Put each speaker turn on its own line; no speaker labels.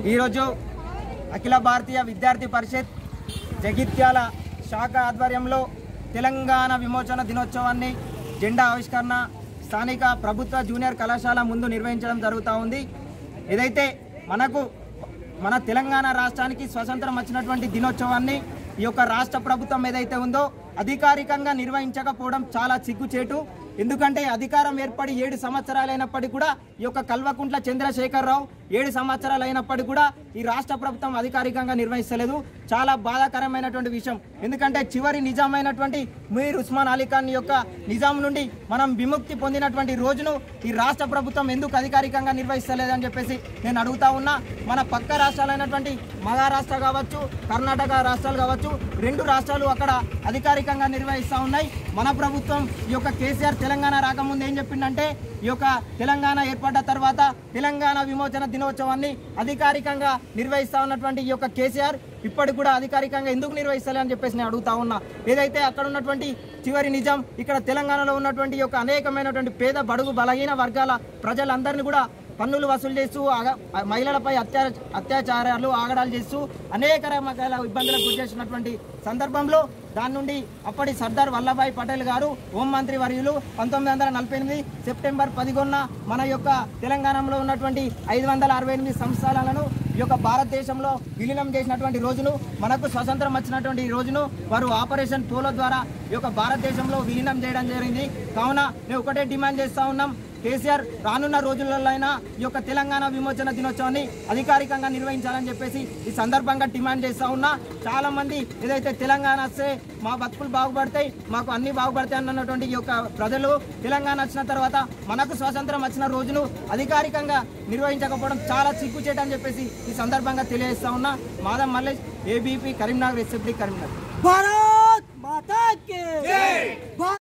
ఈరోజు అఖిల భారతీయ విద్యార్థి పరిషత్ జగిత్యాల శాఖ ఆధ్వర్యంలో తెలంగాణ విమోచన దినోత్సవాన్ని జెండా ఆవిష్కరణ స్థానిక ప్రభుత్వ జూనియర్ కళాశాల ముందు నిర్వహించడం జరుగుతూ ఉంది ఏదైతే మనకు మన తెలంగాణ రాష్ట్రానికి స్వతంత్రం వచ్చినటువంటి దినోత్సవాన్ని ఈ యొక్క రాష్ట్ర ప్రభుత్వం ఏదైతే ఉందో అధికారికంగా నిర్వహించకపోవడం చాలా సిగ్గుచేటు ఎందుకంటే అధికారం ఏర్పడి ఏడు సంవత్సరాలైనప్పటికీ కూడా ఈ యొక్క కల్వకుంట్ల చంద్రశేఖరరావు ఏడు సంవత్సరాలు అయినప్పటికీ కూడా ఈ రాష్ట్ర ప్రభుత్వం అధికారికంగా నిర్వహిస్తలేదు చాలా బాధాకరమైనటువంటి విషయం ఎందుకంటే చివరి నిజామైనటువంటి మీర్ ఉస్మాన్ అలీ ఖాన్ యొక్క నిజాం నుండి మనం విముక్తి పొందినటువంటి రోజును ఈ రాష్ట్ర ప్రభుత్వం ఎందుకు అధికారికంగా నిర్వహిస్తలేదని చెప్పేసి నేను అడుగుతా ఉన్నా మన పక్క రాష్ట్రాలైనటువంటి మహారాష్ట్ర కావచ్చు కర్ణాటక రాష్ట్రాలు కావచ్చు రెండు రాష్ట్రాలు అక్కడ అధికారికంగా నిర్వహిస్తూ ఉన్నాయి మన ప్రభుత్వం ఈ యొక్క కేసీఆర్ తెలంగాణ రాకముందు ఏం చెప్పిందంటే ఈ యొక్క తెలంగాణ ఏర్పడ్డ తర్వాత తెలంగాణ విమోచన దినోత్సవాన్ని అధికారికంగా నిర్వహిస్తా ఉన్నటువంటి ఈ యొక్క కేసీఆర్ ఇప్పటికి కూడా అధికారికంగా ఎందుకు నిర్వహిస్తలే అని చెప్పేసి నేను అడుగుతా ఉన్నా ఏదైతే అక్కడ ఉన్నటువంటి చివరి నిజం ఇక్కడ తెలంగాణలో ఉన్నటువంటి ఈ యొక్క అనేకమైనటువంటి పేద బడుగు బలహీన వర్గాల ప్రజలందరినీ కూడా పన్నులు వసూలు చేస్తూ ఆగ- మహిళలపై అత్యా అత్యాచారాలు ఆగడాలు చేస్తూ అనేక రకాల ఇబ్బందులకు గురి చేసినటువంటి సందర్భంలో దాని నుండి అప్పటి సర్దార్ వల్లభాయ్ పటేల్ గారు హోంమంత్రి వర్యులు పంతొమ్మిది వందల నలభై ఎనిమిది సెప్టెంబర్ పదిహొన్న మన యొక్క తెలంగాణలో ఉన్నటువంటి ఐదు వందల అరవై ఎనిమిది సంస్థలను ఈ యొక్క భారతదేశంలో విలీనం చేసినటువంటి రోజును మనకు స్వతంత్రం వచ్చినటువంటి ఈ రోజును వారు ఆపరేషన్ పోలో ద్వారా ఈ యొక్క భారతదేశంలో విలీనం చేయడం జరిగింది కావున మేము ఒకటే డిమాండ్ చేస్తా ఉన్నాం కేసీఆర్ రానున్న రోజులలో అయినా ఈ యొక్క తెలంగాణ విమోచన దినోత్సవాన్ని అధికారికంగా నిర్వహించాలని చెప్పేసి ఈ సందర్భంగా డిమాండ్ చేస్తా ఉన్నా చాలా మంది ఏదైతే తెలంగాణ వస్తే మా బతుకులు బాగుపడతాయి మాకు అన్ని బాగుపడతాయి అన్నటువంటి ఈ యొక్క ప్రజలు తెలంగాణ వచ్చిన తర్వాత మనకు స్వాతంత్రం వచ్చిన రోజును అధికారికంగా నిర్వహించకపోవడం చాలా సిగ్గుచేటని చెప్పేసి ఈ సందర్భంగా తెలియజేస్తా ఉన్నా మాధవ్ మల్లేష్ ఏబీపీ కరీంనగర్ ఎస్ఎఫ్డి కరీంనగర్
भारत माता के